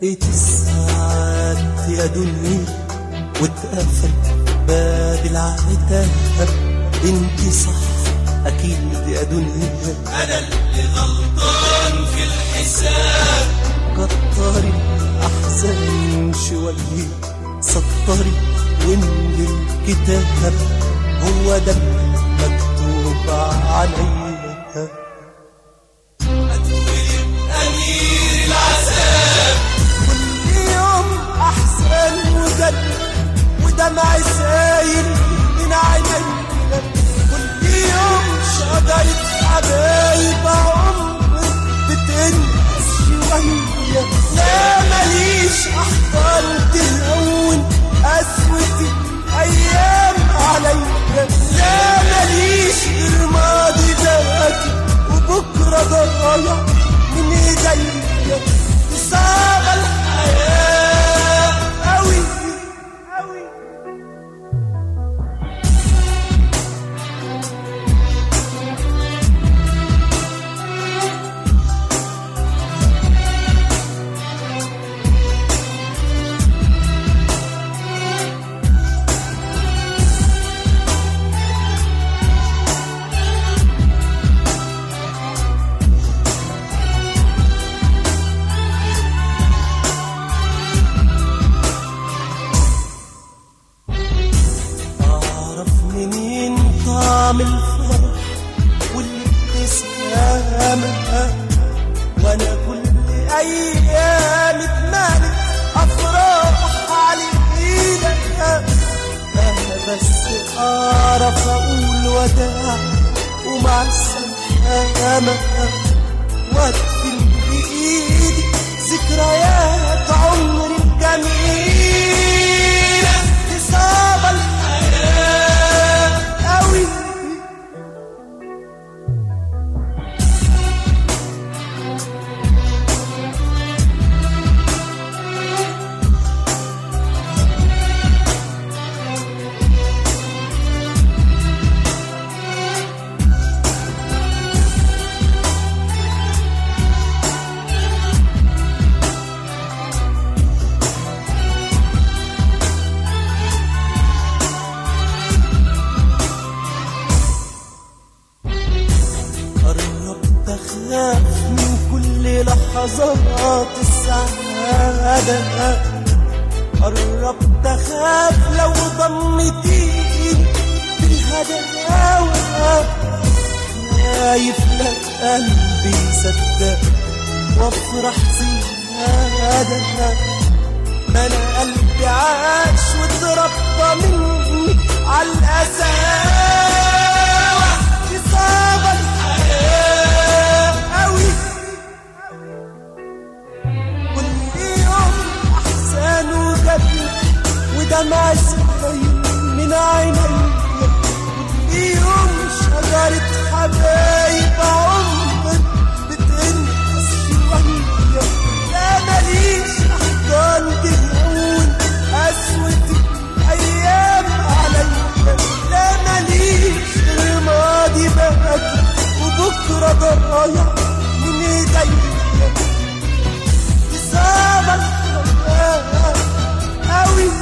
دقت الساعات يا دنيا واتقفل باب العتاب انت صح اكيد يا دنيا انا اللي غلطان في الحساب كتري احزان شويه سطري واملي الكتاب هو ده مكتوب عليا اتولد امير العذاب كل يوم احسن وجد ودمع سايل من عينيا كل يوم شجرة حبايب عمر بتنقص شوية لا ماليش احضان تهون قسوة ايام عليا لا ماليش غير ماضي باكي وبكرة ضايع من ايديا صعب الحياة أوي أوي أعرف منين طعم الفرح والابتسامة وأنا كل أيام اتمالت أفراح علينا أنا بس أعرف أقول وداع ومع السلامة وأدفن بإيدي ذكريات عمري الجميلة صعبة الحياة أوي قربت أخاف من كل لحظات السعادة قربت أخاف لو ضمتيني بالهداوة خايف لك قلبي يصدق وافرح زيادة ما انا قلبي عاش واتربى مني على القساوة إصابة الحياة أوي كل يوم أحسن وجد ودمع سايل من عيني كل يوم شجرة حبايب عمر بتنقص شوية لا ماليش أحضان تهون قسوة أيام عليا لا ماليش غير ماضي باكي وبكرة ضايع من ايديا صعبة الحياة أوي